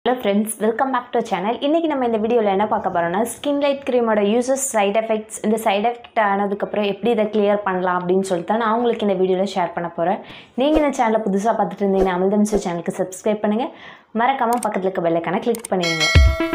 hello friends welcome back to channel இன்றைக்கி நம்ம இந்த வீடியோவில் என்ன பார்க்க போகிறோம்னா ஸ்கின் லைட் க்ரீமோட யூசஸ் சைட் எஃபெக்ட்ஸ் இந்த சைட் எஃபெக்ட் ஆனதுக்கப்புறம் எப்படி இதை கிளியர் பண்ணலாம் அப்படின்னு சொல்லிட்டு தான் நான் உங்களுக்கு இந்த வீடியோவில் ஷேர் பண்ண போகிறேன் நீங்கள் இந்த சேனலை புதுசாக பார்த்துட்டு இருந்தீங்கன்னா அமிர்தம்சு சேனலுக்கு சப்ஸ்கிரைப் பண்ணுங்கள் மறக்காமல் பக்கத்தில் இருக்க பெல்லைக்கான கிளிக் பண்ணிடுங்க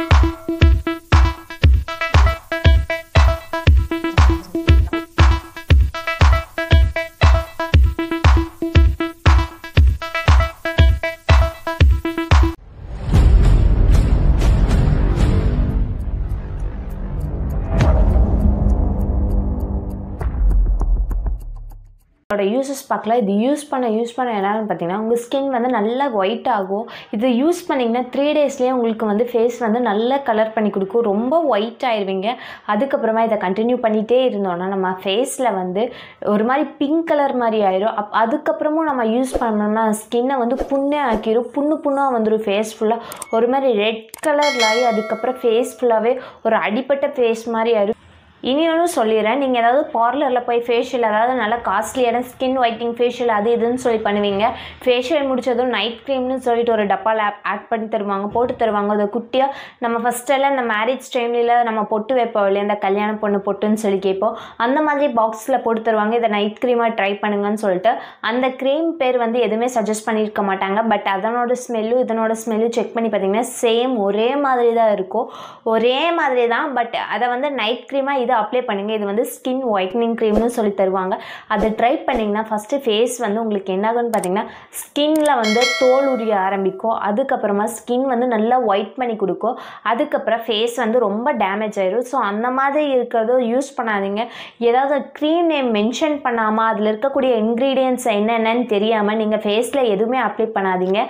இதோட யூசஸ் பார்க்கல இது யூஸ் பண்ண யூஸ் பண்ண என்னன்னு பார்த்தீங்கன்னா உங்கள் ஸ்கின் வந்து நல்லா ஒயிட் ஆகும் இது யூஸ் பண்ணிங்கன்னா த்ரீ டேஸ்லேயே உங்களுக்கு வந்து ஃபேஸ் வந்து நல்ல கலர் பண்ணி கொடுக்கும் ரொம்ப ஒயிட் ஆயிடுவீங்க அதுக்கப்புறமா இதை கண்டினியூ பண்ணிகிட்டே இருந்தோம்னா நம்ம ஃபேஸில் வந்து ஒரு மாதிரி பிங்க் கலர் மாதிரி ஆயிரும் அப் அதுக்கப்புறமும் நம்ம யூஸ் பண்ணோம்னா ஸ்கின்னை வந்து புண்ணே ஆக்கிரும் புண்ணு புண்ணாக வந்துடும் ஃபேஸ் ஃபுல்லாக ஒரு மாதிரி ரெட் கலரில் ஆகி அதுக்கப்புறம் ஃபேஸ் ஃபுல்லாகவே ஒரு அடிப்பட்ட ஃபேஸ் மாதிரி ஆயிரும் இனி ஒன்றும் சொல்லிடுறேன் நீங்கள் ஏதாவது பார்லரில் போய் ஃபேஷியல் அதாவது நல்லா காஸ்ட்லியான ஸ்கின் ஒயிட்டிங் ஃபேஷியல் அது இதுன்னு சொல்லி பண்ணுவீங்க ஃபேஷியல் முடிச்சதும் நைட் க்ரீம்னு சொல்லிட்டு ஒரு டப்பாவில் ஆப் ஆட் பண்ணி தருவாங்க போட்டு தருவாங்க அதை குட்டியாக நம்ம ஃபஸ்ட்டெல்லாம் இந்த மேரேஜ் டைம்ல நம்ம பொட்டு வைப்போம் இல்லையா இந்த கல்யாண பொண்ணு பொட்டுன்னு சொல்லி கேட்போம் அந்த மாதிரி பாக்ஸில் போட்டு தருவாங்க இதை நைட் க்ரீமாக ட்ரை பண்ணுங்கன்னு சொல்லிட்டு அந்த க்ரீம் பேர் வந்து எதுவுமே சஜஸ்ட் பண்ணியிருக்க மாட்டாங்க பட் அதனோட ஸ்மெல்லும் இதனோட ஸ்மெல்லும் செக் பண்ணி பார்த்தீங்கன்னா சேம் ஒரே மாதிரி தான் இருக்கும் ஒரே மாதிரி தான் பட் அதை வந்து நைட் க்ரீமாக இது அப்ளை பண்ணுங்கள் இது வந்து ஸ்கின் ஒயிட்னிங் க்ரீம்னு சொல்லி தருவாங்க அதை ட்ரை பண்ணிங்கன்னா ஃபஸ்ட்டு ஃபேஸ் வந்து உங்களுக்கு என்ன ஆகும்னு பார்த்தீங்கன்னா ஸ்கின்ல வந்து தோல் உரிய ஆரம்பிக்கும் அதுக்கப்புறமா ஸ்கின் வந்து நல்லா ஒயிட் பண்ணி கொடுக்கும் அதுக்கப்புறம் ஃபேஸ் வந்து ரொம்ப டேமேஜ் ஆயிரும் ஸோ அந்த மாதிரி இருக்கிறதோ யூஸ் பண்ணாதீங்க ஏதாவது க்ரீம் நேம் மென்ஷன் பண்ணாமல் அதில் இருக்கக்கூடிய இன்க்ரீடியன்ட்ஸ் என்னென்னு தெரியாமல் நீங்கள் ஃபேஸில் எதுவுமே அப்ளை பண்ணாதீங்க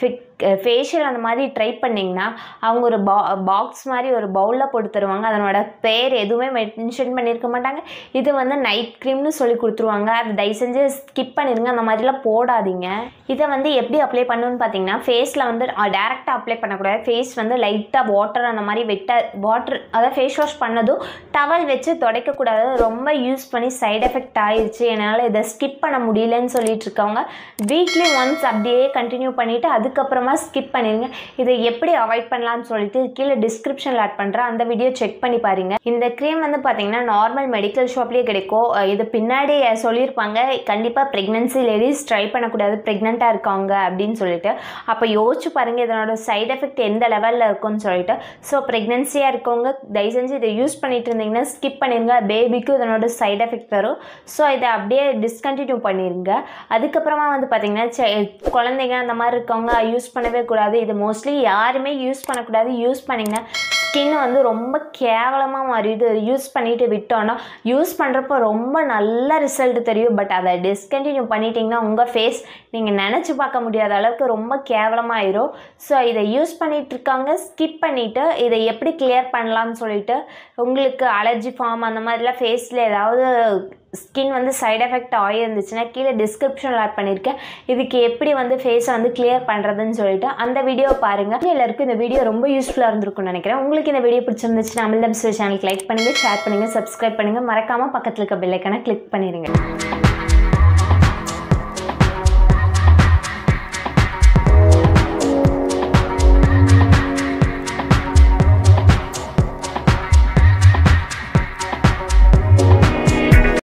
ஃபேஷியல் அந்த மாதிரி ட்ரை பண்ணிங்கன்னா அவங்க ஒரு பா பாக்ஸ் மாதிரி ஒரு பவுலில் போட்டு தருவாங்க அதனோட பேர் எதுவுமே மென்ஷன் பண்ணியிருக்க மாட்டாங்க இது வந்து நைட் க்ரீம்னு சொல்லி கொடுத்துருவாங்க அது தயவு செஞ்சு ஸ்கிப் பண்ணிடுங்க அந்த மாதிரிலாம் போடாதீங்க இதை வந்து எப்படி அப்ளை பண்ணணும்னு பார்த்தீங்கன்னா ஃபேஸில் வந்து டேரெக்டாக அப்ளை பண்ணக்கூடாது ஃபேஸ் வந்து லைட்டாக வாட்டர் அந்த மாதிரி வெட்ட வாட்டர் அதாவது ஃபேஸ் வாஷ் பண்ணதும் டவல் வச்சு துடைக்கக்கூடாது ரொம்ப யூஸ் பண்ணி சைட் எஃபெக்ட் ஆயிடுச்சு என்னால் இதை ஸ்கிப் பண்ண முடியலன்னு சொல்லிட்டு இருக்கவங்க வீக்லி ஒன்ஸ் அப்படியே கண்டினியூ பண்ணிவிட்டு அதுக்கப்புறமா ஸ்கிப் பண்ணிடுங்க இதை எப்படி அவாய்ட் பண்ணலாம்னு சொல்லிட்டு கீழே டிஸ்கிரிப்ஷனில் ஆட் பண்ணுறேன் அந்த வீடியோ செக் பண்ணி பாருங்க இந்த க்ரீம் வந்து பார்த்தீங்கன்னா நார்மல் மெடிக்கல் ஷாப்லேயே கிடைக்கும் இது பின்னாடி சொல்லியிருப்பாங்க கண்டிப்பாக ப்ரெக்னென்சி லேடிஸ் ட்ரை பண்ணக்கூடாது ப்ரெக்னெண்ட்டாக இருக்காங்க அப்படின்னு சொல்லிட்டு அப்போ யோசிச்சு பாருங்கள் இதனோட சைட் எஃபெக்ட் எந்த லெவலில் இருக்கும்னு சொல்லிட்டு ஸோ ப்ரெக்னென்சியாக இருக்கவங்க தயவு செஞ்சு இதை யூஸ் பண்ணிட்டு இருந்தீங்கன்னா ஸ்கிப் பண்ணிடுங்க பேபிக்கும் இதனோட சைட் எஃபெக்ட் வரும் ஸோ இதை அப்படியே டிஸ்கண்டினியூ பண்ணிடுங்க அதுக்கப்புறமா வந்து பார்த்தீங்கன்னா குழந்தைங்க அந்த மாதிரி இருக்கவங்க யூஸ் பண்ணவே கூடாது இது மோஸ்ட்லி யாருமே யூஸ் பண்ணக்கூடாது யூஸ் பண்ணிங்கன்னா ஸ்கின் வந்து ரொம்ப கேவலமாக மாறிடுது யூஸ் பண்ணிட்டு விட்டோன்னா யூஸ் பண்ணுறப்போ ரொம்ப நல்ல ரிசல்ட் தெரியும் பட் அதை டிஸ்கண்டினியூ பண்ணிட்டீங்கன்னா உங்கள் ஃபேஸ் நீங்கள் நினச்சி பார்க்க முடியாத அளவுக்கு ரொம்ப கேவலமாயிரும் ஸோ இதை யூஸ் பண்ணிட்டு இருக்காங்க ஸ்கிப் பண்ணிவிட்டு இதை எப்படி கிளியர் பண்ணலாம்னு சொல்லிட்டு உங்களுக்கு அலர்ஜி ஃபார்ம் அந்த மாதிரிலாம் ஃபேஸில் ஏதாவது ஸ்கின் வந்து சைட் எஃபெக்ட் ஆகியிருந்துச்சுன்னா கீழே டிஸ்கிரிப்ஷனில் ஆட் பண்ணியிருக்கேன் இதுக்கு எப்படி வந்து ஃபேஸை வந்து கிளியர் பண்ணுறதுன்னு சொல்லிட்டு அந்த வீடியோ பாருங்கள் எல்லாருக்கும் இந்த வீடியோ ரொம்ப யூஸ்ஃபுல்லாக இருந்திருக்கும்னு நினைக்கிறேன் உங்களுக்கு இந்த வீடியோ பிடிச்சிருந்துச்சுன்னா அமிர்தம் சேனலுக்கு லைக் பண்ணுங்கள் ஷேர் பண்ணுங்கள் சப்ஸ்கிரைப் பண்ணுங்கள் மறக்காமல் பக்கத்தில் இருக்க பெல்லைக்கான கிளிக் பண்ணிடுங்க